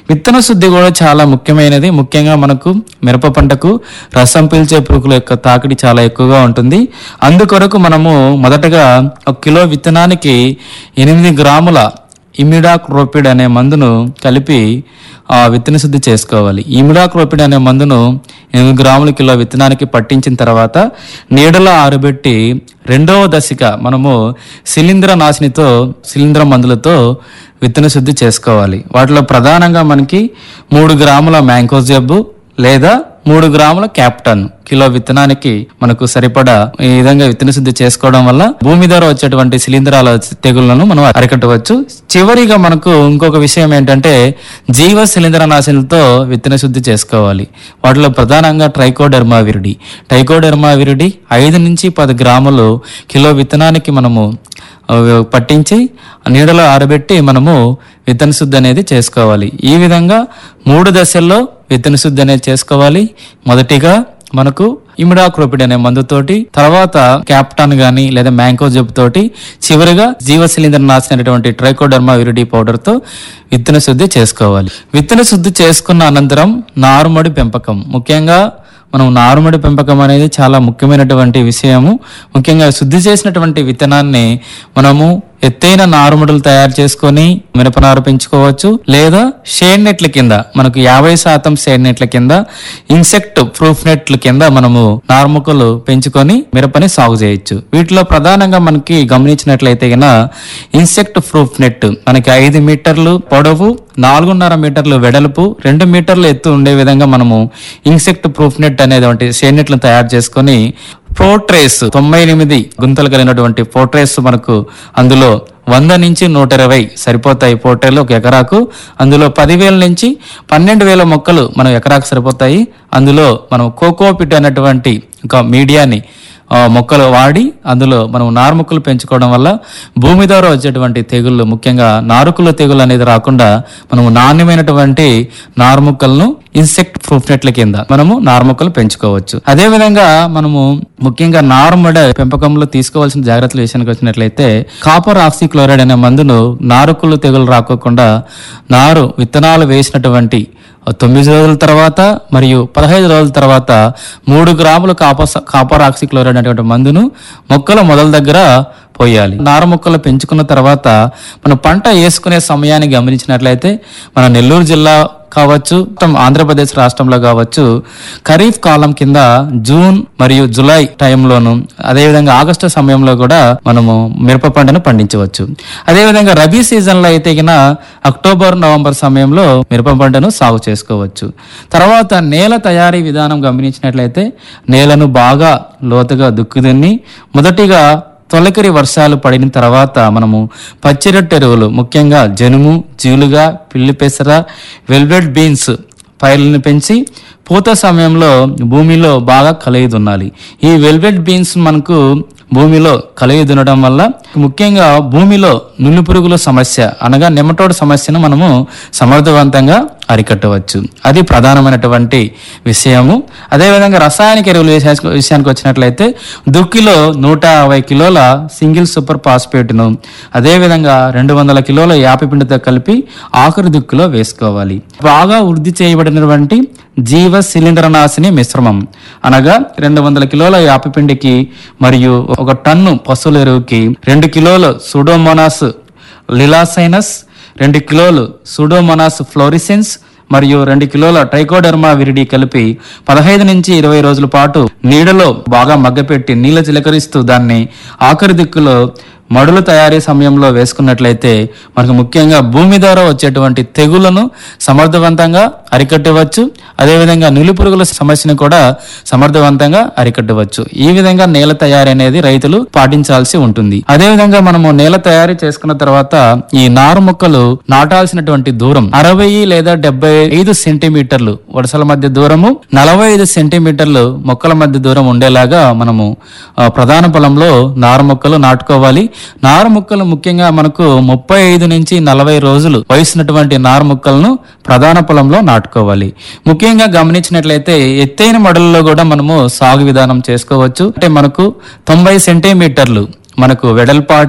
విత్తన శుద్ధి కూడా చాలా ముఖ్యమైనది ముఖ్యంగా మనకు మిరప పంటకు రసం పీల్చే పురుగుల యొక్క తాకిడి చాలా ఎక్కువగా ఉంటుంది అందుకొరకు మనము మొదటగా ఒక కిలో విత్తనానికి ఎనిమిది గ్రాముల ఇమిడాక్రోపిడ్ అనే మందును కలిపి ఆ విత్తన శుద్ధి చేసుకోవాలి ఇమిడాక్రోపిడ్ అనే మందును ఎనిమిది గ్రాముల కిలో విత్తనానికి పట్టించిన తర్వాత నీడలో ఆరబెట్టి రెండవ దశగా మనము శిలీంద్ర నాశినితో శిలీంద్ర మందులతో విత్తన శుద్ధి చేసుకోవాలి వాటిలో ప్రధానంగా మనకి మూడు గ్రాముల మ్యాంగో జబ్బు లేదా మూడు గ్రాముల క్యాప్టన్ కిలో విత్తనానికి మనకు సరిపడా ఈ విధంగా విత్తన శుద్ధి చేసుకోవడం వల్ల భూమి ద్వారా వచ్చేటువంటి శిలీంధ్రాల తెగుళ్లను మనం అరికట్టవచ్చు చివరిగా మనకు ఇంకొక విషయం ఏంటంటే జీవ శిలీంద్ర నాశనలతో విత్తన శుద్ధి చేసుకోవాలి వాటిలో ప్రధానంగా ట్రైకోడెర్మా విరిడి ట్రైకోడెర్మా విరిడి ఐదు నుంచి పది గ్రాములు కిలో విత్తనానికి మనము ఆ, పట్టించి నీడలో ఆరబెట్టి మనము విత్తన శుద్ధి అనేది చేసుకోవాలి ఈ విధంగా మూడు దశల్లో విత్తన శుద్ధి అనేది చేసుకోవాలి మొదటిగా మనకు ఇమిడాక్రోపిడ్ అనే మందుతోటి తర్వాత క్యాప్టాన్ గాని లేదా మ్యాంకో జబ్ తోటి చివరిగా జీవ శిలీంద్ర నాశనం అనేటువంటి ట్రైకోడర్మా విరిడి పౌడర్ తో విత్తన శుద్ధి చేసుకోవాలి విత్తన శుద్ధి చేసుకున్న అనంతరం నారుమడి పెంపకం ముఖ్యంగా మనం నారుమడి పెంపకం అనేది చాలా ముఖ్యమైనటువంటి విషయము ముఖ్యంగా శుద్ధి చేసినటువంటి విత్తనాన్ని మనము ఎత్తైన నారుమడులు తయారు చేసుకొని మిరపనారు పెంచుకోవచ్చు లేదా షేడ్ నెట్ల కింద మనకు యాభై శాతం షేడ్ నెట్ల కింద ఇన్సెక్ట్ ప్రూఫ్ నెట్ల కింద మనము నారుముకలు పెంచుకొని మిరపని సాగు చేయొచ్చు వీటిలో ప్రధానంగా మనకి గమనించినట్లయితే గన ఇన్సెక్ట్ ప్రూఫ్ నెట్ మనకి ఐదు మీటర్లు పొడవు నాలుగున్నర మీటర్లు వెడల్పు రెండు మీటర్లు ఎత్తు ఉండే విధంగా మనము ఇన్సెక్ట్ ప్రూఫ్ నెట్ అనేటువంటి షేడ్ నెట్లను తయారు చేసుకొని పోర్ట్రేస్ తొంభై ఎనిమిది గుంతలు కలిగినటువంటి పోర్ట్రేస్ మనకు అందులో వంద నుంచి నూట ఇరవై సరిపోతాయి పోర్ట్రేలు ఒక ఎకరాకు అందులో పదివేల నుంచి పన్నెండు వేల మొక్కలు మనం ఎకరాకు సరిపోతాయి అందులో మనం కోకోపిట్ అనేటువంటి ఒక మీడియాని ఆ, మొక్కలు వాడి అందులో మనం నారు మొక్కలు పెంచుకోవడం వల్ల భూమి ద్వారా వచ్చేటువంటి తెగుళ్ళు ముఖ్యంగా నారుకుల తెగులు అనేది రాకుండా మనము నాణ్యమైనటువంటి నారు మొక్కలను ఇన్సెక్ట్ ప్రూఫ్ నెట్ల కింద మనము నారు మొక్కలు పెంచుకోవచ్చు అదే విధంగా మనము ముఖ్యంగా నారుమడ పెంపకంలో తీసుకోవాల్సిన జాగ్రత్తల విషయానికి వచ్చినట్లయితే కాపర్ ఆక్సిక్లోరైడ్ అనే మందును నారుకులు తెగులు రాకోకుండా నారు విత్తనాలు వేసినటువంటి తొమ్మిది రోజుల తర్వాత మరియు పదహైదు రోజుల తర్వాత మూడు గ్రాముల కాపర్ కాపర్ ఆక్సిక్లోరైడ్ అనేటువంటి మందును మొక్కల మొదల దగ్గర పోయాలి నార మొక్కలు పెంచుకున్న తర్వాత మన పంట వేసుకునే సమయాన్ని గమనించినట్లయితే మన నెల్లూరు జిల్లా కావచ్చు మొత్తం ఆంధ్రప్రదేశ్ రాష్ట్రంలో కావచ్చు ఖరీఫ్ కాలం కింద జూన్ మరియు జూలై టైంలోను అదేవిధంగా ఆగస్టు సమయంలో కూడా మనము మిరప పంటను పండించవచ్చు అదేవిధంగా రబీ సీజన్లో అయితే గిన అక్టోబర్ నవంబర్ సమయంలో మిరప పంటను సాగు చేసుకోవచ్చు తర్వాత నేల తయారీ విధానం గమనించినట్లయితే నేలను బాగా లోతుగా దుక్కుదున్ని మొదటిగా తొలకరి వర్షాలు పడిన తర్వాత మనము పచ్చిరొట్టె ఎరువులు ముఖ్యంగా జనుము జీలుగా పిల్లి పెసర వెల్వెట్ బీన్స్ పైర్లను పెంచి పూత సమయంలో భూమిలో బాగా కలయి దున్నాలి ఈ వెల్వెట్ బీన్స్ మనకు భూమిలో కలయి దున్నడం వల్ల ముఖ్యంగా భూమిలో నులి పురుగుల సమస్య అనగా నెమటోడ్ సమస్యను మనము సమర్థవంతంగా అరికట్టవచ్చు అది ప్రధానమైనటువంటి విషయము అదేవిధంగా రసాయనిక ఎరువుల విషయానికి విషయానికి వచ్చినట్లయితే దుక్కిలో నూట యాభై కిలోల సింగిల్ సూపర్ ఫాస్ఫేట్ను అదేవిధంగా రెండు వందల కిలోల యాపి పిండితో కలిపి ఆఖరి దుక్కిలో వేసుకోవాలి బాగా వృద్ధి చేయబడినటువంటి జీవ శిలీంద్రనాశిని మిశ్రమం అనగా రెండు వందల కిలోల యాపి పిండికి మరియు ఒక టన్ను పశువుల ఎరువుకి రెండు కిలోల సుడోమోనాస్ లిలాసైనస్ రెండు కిలోలు సుడోమోనాస్ ఫ్లోరిసెన్స్ మరియు రెండు కిలోల ట్రైకోడర్మా విరిడి కలిపి పదహైదు నుంచి ఇరవై రోజుల పాటు నీడలో బాగా మగ్గపెట్టి నీళ్ళ చిలకరిస్తూ దాన్ని ఆఖరి దిక్కులో మడులు తయారీ సమయంలో వేసుకున్నట్లయితే మనకు ముఖ్యంగా భూమి ద్వారా వచ్చేటువంటి తెగులను సమర్థవంతంగా అరికట్టవచ్చు అదేవిధంగా నులి పురుగుల సమస్యను కూడా సమర్థవంతంగా అరికట్టవచ్చు ఈ విధంగా నేల తయారీ అనేది రైతులు పాటించాల్సి ఉంటుంది అదేవిధంగా మనము నేల తయారీ చేసుకున్న తర్వాత ఈ నారు మొక్కలు నాటాల్సినటువంటి దూరం అరవై లేదా డెబ్బై ఐదు సెంటీమీటర్లు వరుసల మధ్య దూరము నలభై ఐదు సెంటీమీటర్లు మొక్కల మధ్య దూరం ఉండేలాగా మనము ఆ, ప్రధాన పొలంలో నారు మొక్కలు నాటుకోవాలి నారు మొక్కలు ముఖ్యంగా మనకు ముప్పై ఐదు నుంచి నలభై రోజులు వయసున్నటువంటి నారు మొక్కలను ప్రధాన పొలంలో నాటుకోవాలి ముఖ్యంగా గమనించినట్లయితే ఎత్తైన మడులలో కూడా మనము సాగు విధానం చేసుకోవచ్చు అంటే మనకు తొంభై సెంటీమీటర్లు మనకు వెడల్పాటి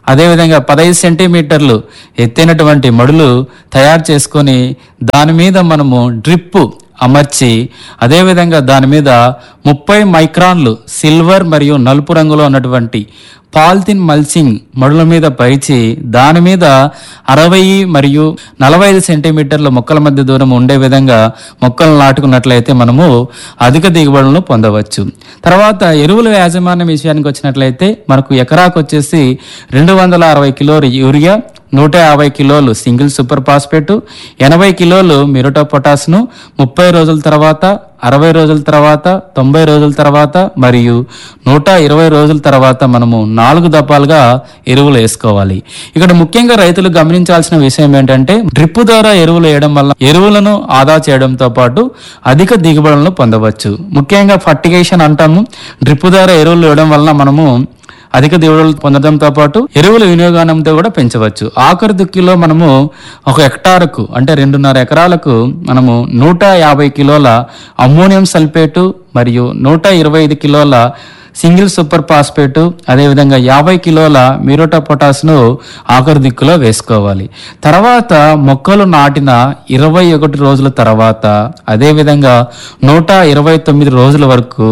అదేవిధంగా పదహైదు సెంటీమీటర్లు ఎత్తైనటువంటి మడులు తయారు చేసుకొని దాని మీద మనము డ్రిప్ అమర్చి అదేవిధంగా దాని మీద ముప్పై మైక్రాన్లు సిల్వర్ మరియు నలుపు రంగులో ఉన్నటువంటి పాలిథిన్ మల్చింగ్ మడుల మీద పరిచి దాని మీద అరవై మరియు నలభై ఐదు సెంటీమీటర్ల మొక్కల మధ్య దూరం ఉండే విధంగా మొక్కలు నాటుకున్నట్లయితే మనము అధిక దిగుబడులను పొందవచ్చు తర్వాత ఎరువుల యాజమాన్యం విషయానికి వచ్చినట్లయితే మనకు ఎకరాకు వచ్చేసి రెండు వందల అరవై కిలోలు యూరియా నూట యాభై కిలోలు సింగిల్ సూపర్ ఫాస్ఫేట్ ఎనభై కిలోలు మిరోటా పొటాస్ను ముప్పై రోజుల తర్వాత అరవై రోజుల తర్వాత తొంభై రోజుల తర్వాత మరియు నూట ఇరవై రోజుల తర్వాత మనము నాలుగు దపాలుగా ఎరువులు వేసుకోవాలి ఇక్కడ ముఖ్యంగా రైతులు గమనించాల్సిన విషయం ఏంటంటే డ్రిప్ ద్వారా ఎరువులు వేయడం వల్ల ఎరువులను ఆదా చేయడంతో పాటు అధిక దిగుబడులను పొందవచ్చు ముఖ్యంగా ఫర్టిగేషన్ అంటాము డ్రిప్ ద్వారా ఎరువులు వేయడం వలన మనము అధిక దిగుబడులు పొందడంతో పాటు ఎరువుల వినియోగానంతో కూడా పెంచవచ్చు ఆఖరి దుక్కిలో మనము ఒక హెక్టార్కు అంటే రెండున్నర ఎకరాలకు మనము నూట యాభై కిలోల అమ్మోనియం సల్ఫేటు మరియు నూట ఇరవై ఐదు కిలోల సింగిల్ సూపర్ ఫాస్ఫేట్ అదేవిధంగా యాభై కిలోల మిరోటా పొటాస్ను ఆఖరి దిక్కులో వేసుకోవాలి తర్వాత మొక్కలు నాటిన ఇరవై ఒకటి రోజుల తర్వాత అదేవిధంగా నూట ఇరవై తొమ్మిది రోజుల వరకు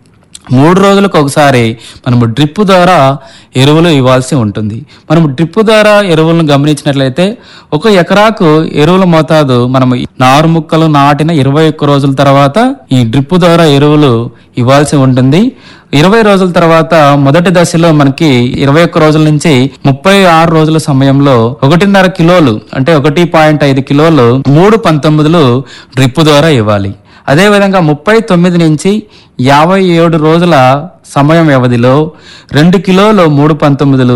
మూడు రోజులకు ఒకసారి మనము డ్రిప్ ద్వారా ఎరువులు ఇవ్వాల్సి ఉంటుంది మనము డ్రిప్ ద్వారా ఎరువులను గమనించినట్లయితే ఒక ఎకరాకు ఎరువుల మోతాదు మనము నారు ముక్కలు నాటిన ఇరవై ఒక్క రోజుల తర్వాత ఈ డ్రిప్ ద్వారా ఎరువులు ఇవ్వాల్సి ఉంటుంది ఇరవై రోజుల తర్వాత మొదటి దశలో మనకి ఇరవై ఒక్క రోజుల నుంచి ముప్పై ఆరు రోజుల సమయంలో ఒకటిన్నర కిలోలు అంటే ఒకటి పాయింట్ ఐదు కిలోలు మూడు పంతొమ్మిదిలు డ్రిప్ ద్వారా ఇవ్వాలి అదేవిధంగా ముప్పై తొమ్మిది నుంచి యాభై ఏడు రోజుల సమయం వ్యవధిలో రెండు కిలోలు మూడు పంతొమ్మిదిలు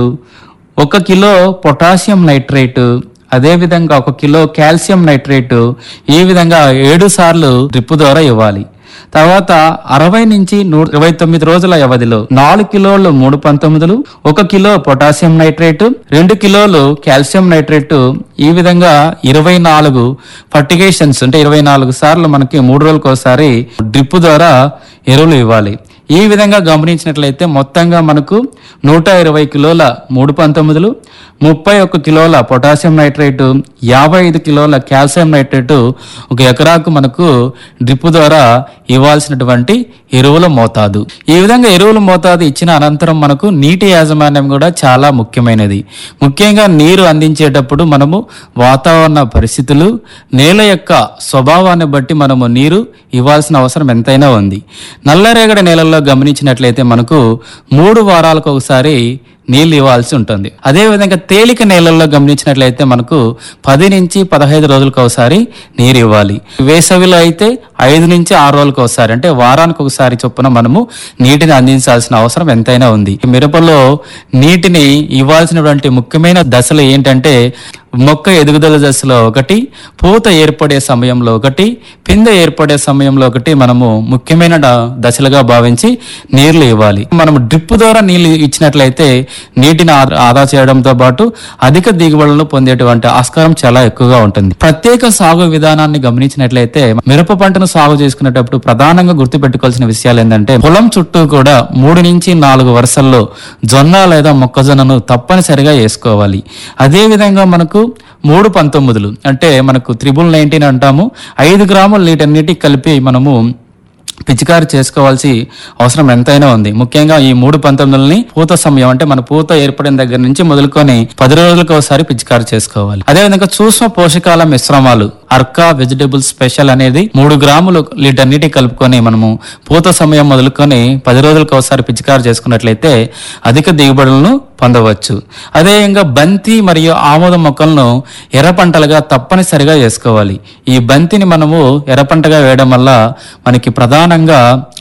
ఒక కిలో పొటాషియం నైట్రేట్ అదేవిధంగా ఒక కిలో కాల్షియం నైట్రేట్ ఈ విధంగా ఏడు సార్లు డ్రిప్ ద్వారా ఇవ్వాలి తర్వాత అరవై నుంచి నూట ఇరవై తొమ్మిది రోజుల వ్యవధిలో నాలుగు కిలోలు మూడు పంతొమ్మిదిలు ఒక కిలో పొటాషియం నైట్రేట్ రెండు కిలోలు కాల్షియం నైట్రేట్ ఈ విధంగా ఇరవై నాలుగు ఫర్టిగేషన్స్ అంటే ఇరవై నాలుగు సార్లు మనకి మూడు రోజులకు ఒకసారి డ్రిప్ ద్వారా ఎరువులు ఇవ్వాలి ఈ విధంగా గమనించినట్లయితే మొత్తంగా మనకు నూట ఇరవై కిలోల మూడు పంతొమ్మిదిలు ముప్పై ఒక్క కిలోల పొటాషియం నైట్రేట్ యాభై ఐదు కిలోల కాల్షియం నైట్రేట్ ఒక ఎకరాకు మనకు డ్రిప్ ద్వారా ఇవ్వాల్సినటువంటి ఎరువుల మోతాదు ఈ విధంగా ఎరువుల మోతాదు ఇచ్చిన అనంతరం మనకు నీటి యాజమాన్యం కూడా చాలా ముఖ్యమైనది ముఖ్యంగా నీరు అందించేటప్పుడు మనము వాతావరణ పరిస్థితులు నేల యొక్క స్వభావాన్ని బట్టి మనము నీరు ఇవ్వాల్సిన అవసరం ఎంతైనా ఉంది నల్లరేగడి నేలల్లో గమనించినట్లయితే మనకు మూడు వారాలకు ఒకసారి నీళ్లు ఇవ్వాల్సి ఉంటుంది అదేవిధంగా తేలిక నేలల్లో గమనించినట్లయితే మనకు పది నుంచి పదహైదు రోజులకు ఒకసారి నీరు ఇవ్వాలి వేసవిలో అయితే ఐదు నుంచి ఆరు రోజులకు ఒకసారి అంటే వారానికి ఒకసారి చొప్పున మనము నీటిని అందించాల్సిన అవసరం ఎంతైనా ఉంది ఈ మిరపలో నీటిని ఇవ్వాల్సినటువంటి ముఖ్యమైన దశలు ఏంటంటే మొక్క ఎదుగుదల దశలో ఒకటి పూత ఏర్పడే సమయంలో ఒకటి పిందె ఏర్పడే సమయంలో ఒకటి మనము ముఖ్యమైన డ- దశలుగా భావించి నీళ్లు ఇవ్వాలి మనము డ్రిప్ ద్వారా నీళ్లు ఇచ్చినట్లయితే నీటిని ఆ- ఆదా చేయడంతో పాటు అధిక దిగుబడులను పొందేటువంటి ఆస్కారం చాలా ఎక్కువగా ఉంటుంది ప్రత్యేక సాగు విధానాన్ని గమనించినట్లయితే మిరప పంటను సాగు చేసుకునేటప్పుడు ప్రధానంగా గుర్తుపెట్టుకోవాల్సిన విషయాలు ఏంటంటే పొలం చుట్టూ కూడా మూడు నుంచి నాలుగు వరుసల్లో జొన్న లేదా మొక్కజొన్నను తప్పనిసరిగా వేసుకోవాలి అదే విధంగా మనకు మూడు పంతొమ్మిదిలు అంటే మనకు త్రిబుల్ నైన్టీన్ అంటాము ఐదు గ్రాముల వీటన్నిటికి కలిపి మనము పిచికారి చేసుకోవాల్సి అవసరం ఎంతైనా ఉంది ముఖ్యంగా ఈ మూడు పంతొమ్మిదిని పూత సమయం అంటే మన పూత ఏర్పడిన దగ్గర నుంచి మొదలుకొని పది రోజులకు ఒకసారి పిచికారి చేసుకోవాలి అదేవిధంగా సూక్ష్మ పోషకాల మిశ్రమాలు అర్కా వెజిటబుల్ స్పెషల్ అనేది మూడు గ్రాములు వీటన్నిటి కలుపుకొని మనము పూత సమయం మొదలుకొని పది రోజులకు ఒకసారి పిచికారి చేసుకున్నట్లయితే అధిక దిగుబడులను పొందవచ్చు అదేవిధంగా బంతి మరియు ఆమోద మొక్కలను ఎర్ర పంటలుగా తప్పనిసరిగా వేసుకోవాలి ఈ బంతిని మనము ఎర్ర పంటగా వేయడం వల్ల మనకి ప్రధానంగా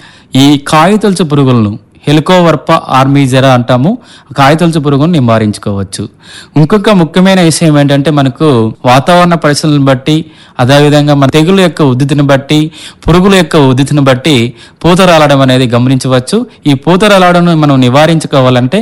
ఈ కాయతొలుచు పురుగులను హెలికోవర్ప ఆర్మీజెరా అంటాము కాయతొలుచు పురుగును నివారించుకోవచ్చు ఇంకొక ముఖ్యమైన విషయం ఏంటంటే మనకు వాతావరణ పరిస్థితులను బట్టి అదేవిధంగా మన తెగులు యొక్క ఉద్ధృతిని బట్టి పురుగుల యొక్క ఉద్ధృతిని బట్టి పూత రాలడం అనేది గమనించవచ్చు ఈ పూత రాలడం మనం నివారించుకోవాలంటే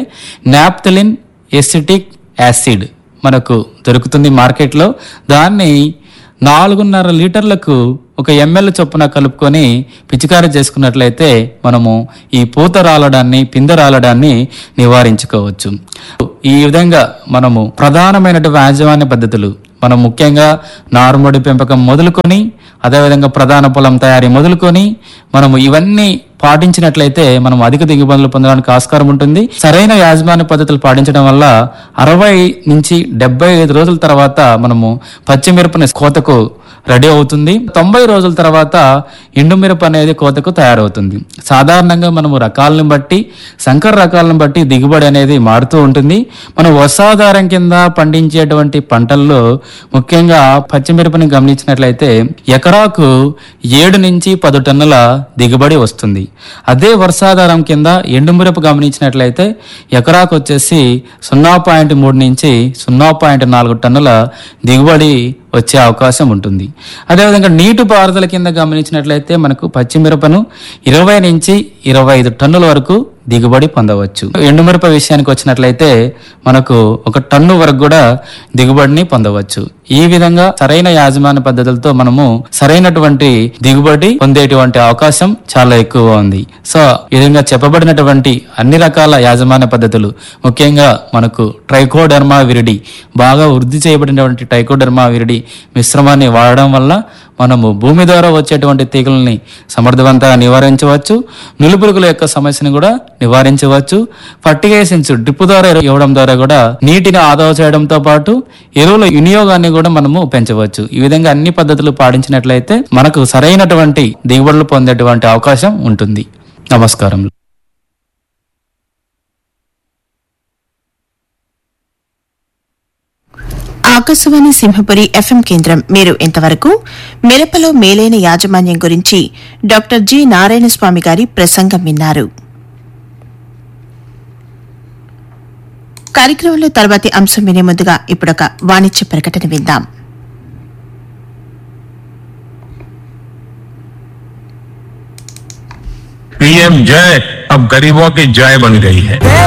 నాప్థలిన్ ఎసిటిక్ యాసిడ్ మనకు దొరుకుతుంది మార్కెట్లో దాన్ని నాలుగున్నర లీటర్లకు ఒక ఎంఎల్ చొప్పున కలుపుకొని పిచికారీ చేసుకున్నట్లయితే మనము ఈ పూత రాలడాన్ని పింద రాలడాన్ని నివారించుకోవచ్చు ఈ విధంగా మనము ప్రధానమైనటువంటి యాజమాన్య పద్ధతులు మనం ముఖ్యంగా నారుమడి పెంపకం మొదలుకొని అదేవిధంగా ప్రధాన పొలం తయారీ మొదలుకొని మనము ఇవన్నీ పాటించినట్లయితే మనం అధిక దిగుబడులు పొందడానికి ఆస్కారం ఉంటుంది సరైన యాజమాన్య పద్ధతులు పాటించడం వల్ల అరవై నుంచి డెబ్బై ఐదు రోజుల తర్వాత మనము పచ్చిమిరపని కోతకు రెడీ అవుతుంది తొంభై రోజుల తర్వాత ఎండుమిరప అనేది కోతకు తయారవుతుంది సాధారణంగా మనము రకాలను బట్టి సంకర రకాలను బట్టి దిగుబడి అనేది మారుతూ ఉంటుంది మనం వర్షాధారం కింద పండించేటువంటి పంటల్లో ముఖ్యంగా పచ్చిమిరపని గమనించినట్లయితే ఎకరాకు ఏడు నుంచి పది టన్నుల దిగుబడి వస్తుంది అదే వర్షాధారం కింద ఎండుమిరప గమనించినట్లయితే ఎకరాకు వచ్చేసి సున్నా పాయింట్ మూడు నుంచి సున్నా పాయింట్ నాలుగు టన్నుల దిగుబడి వచ్చే అవకాశం ఉంటుంది అదేవిధంగా నీటి పారుదల కింద గమనించినట్లయితే మనకు పచ్చిమిరపను ఇరవై నుంచి ఇరవై ఐదు టన్నుల వరకు దిగుబడి పొందవచ్చు ఎండుమిరప విషయానికి వచ్చినట్లయితే మనకు ఒక టన్ను వరకు కూడా దిగుబడిని పొందవచ్చు ఈ విధంగా సరైన యాజమాన్య పద్ధతులతో మనము సరైనటువంటి దిగుబడి పొందేటువంటి అవకాశం చాలా ఎక్కువ ఉంది సో ఈ విధంగా చెప్పబడినటువంటి అన్ని రకాల యాజమాన్య పద్ధతులు ముఖ్యంగా మనకు ట్రైకోడర్మా విరిడి బాగా వృద్ధి చేయబడినటువంటి ట్రైకోడర్మా విరిడి మిశ్రమాన్ని వాడడం వల్ల మనము భూమి ద్వారా వచ్చేటువంటి తీగలని సమర్థవంతంగా నివారించవచ్చు నులుపురుగుల యొక్క సమస్యను కూడా నివారించవచ్చు ఫర్టిగేషన్స్ డ్రిప్ ద్వారా ఇవ్వడం ద్వారా కూడా నీటిని ఆదా చేయడంతో పాటు ఎరువుల వినియోగాన్ని కూడా మనము పెంచవచ్చు ఈ విధంగా అన్ని పద్ధతులు పాటించినట్లయితే మనకు సరైనటువంటి దిగుబడులు పొందేటువంటి అవకాశం ఉంటుంది నమస్కారం ఆకాశవాణి సింహపురి ఎఫ్ఎం కేంద్రం మీరు ఇంతవరకు మిరపలో మేలైన యాజమాన్యం గురించి డాక్టర్ జి నారాయణ స్వామి గారి ప్రసంగం విన్నారు కార్యక్రమంలో తర్వాతి అంశం వినే ముందుగా ఇప్పుడొక వాణిజ్య ప్రకటన విందాం पीएम जय अब गरीबों की जय बन गई है